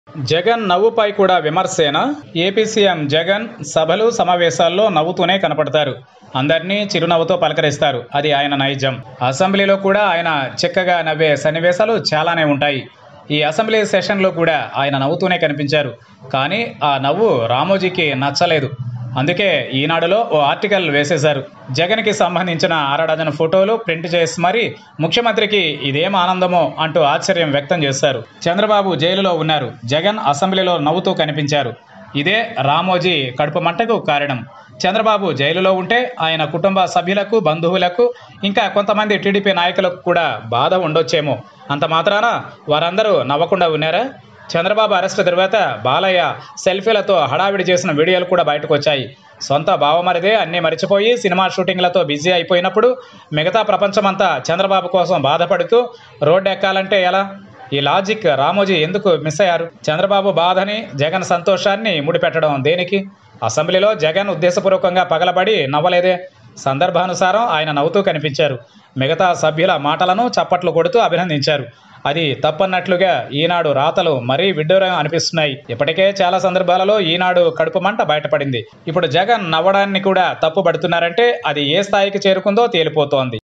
జగన్ నవ్వుపై కూడా విమర్శేనా AP CM Jagan సభలు సమావేశాల్లో నవ్వుతూనే కనపడతారు అందరినీ చిరునవ్వుతో పలకరిస్తారు అది ఆయన నైజం అసెంబ్లీలో కూడా ఆయన చిక్కగా నవ్వే సన్నివేశాలు చాలానే ఉంటాయి ఈ అసెంబ్లీ సెషన్లో కూడా ఆయన నవ్వుతూనే కనిపించారు కానీ ఆ నవ్వు రామోజీకి నచ్చలేదు అందుకే ఈనాడులో ఓ ఆర్టికల్ వేసేశారు జగన్కి సంబంధించిన అరడజన ఫోటోలు ప్రింట్ చేసి మరీ ముఖ్యమంత్రికి ఇదేం ఆనందమో అంటూ ఆశ్చర్యం వ్యక్తం చేశారు చంద్రబాబు జైలులో ఉన్నారు జగన్ అసెంబ్లీలో నవ్వుతూ కనిపించారు ఇదే రామోజీ కడుపు మంటకు కారణం చంద్రబాబు జైలులో ఉంటే ఆయన కుటుంబ సభ్యులకు బంధువులకు ఇంకా కొంతమంది టీడీపీ నాయకులకు కూడా బాధ ఉండొచ్చేమో అంత మాత్రాన వారందరూ నవ్వకుండా ఉన్నారా చంద్రబాబు అరెస్టు తర్వాత బాలయ్య సెల్ఫీలతో హడావిడి చేసిన వీడియోలు కూడా బయటకు వచ్చాయి సొంత బావమరిదే అన్నీ మరిచిపోయి సినిమా షూటింగ్లతో బిజీ అయిపోయినప్పుడు మిగతా ప్రపంచమంతా చంద్రబాబు కోసం బాధపడుతూ రోడ్డు ఎక్కాలంటే ఎలా ఈ లాజిక్ రామోజీ ఎందుకు మిస్ అయ్యారు చంద్రబాబు బాధని జగన్ సంతోషాన్ని ముడిపెట్టడం దేనికి అసెంబ్లీలో జగన్ ఉద్దేశపూర్వకంగా పగలబడి నవ్వలేదే సందర్భానుసారం ఆయన నవ్వుతూ కనిపించారు మిగతా సభ్యుల మాటలను చప్పట్లు కొడుతూ అభినందించారు అది తప్పన్నట్లుగా ఈనాడు రాతలు మరీ విడ్డూరం అనిపిస్తున్నాయి ఇప్పటికే చాలా సందర్భాలలో ఈనాడు కడుపు మంట బయటపడింది ఇప్పుడు జగన్ నవ్వడాన్ని కూడా తప్పు పడుతున్నారంటే అది ఏ స్థాయికి చేరుకుందో తేలిపోతోంది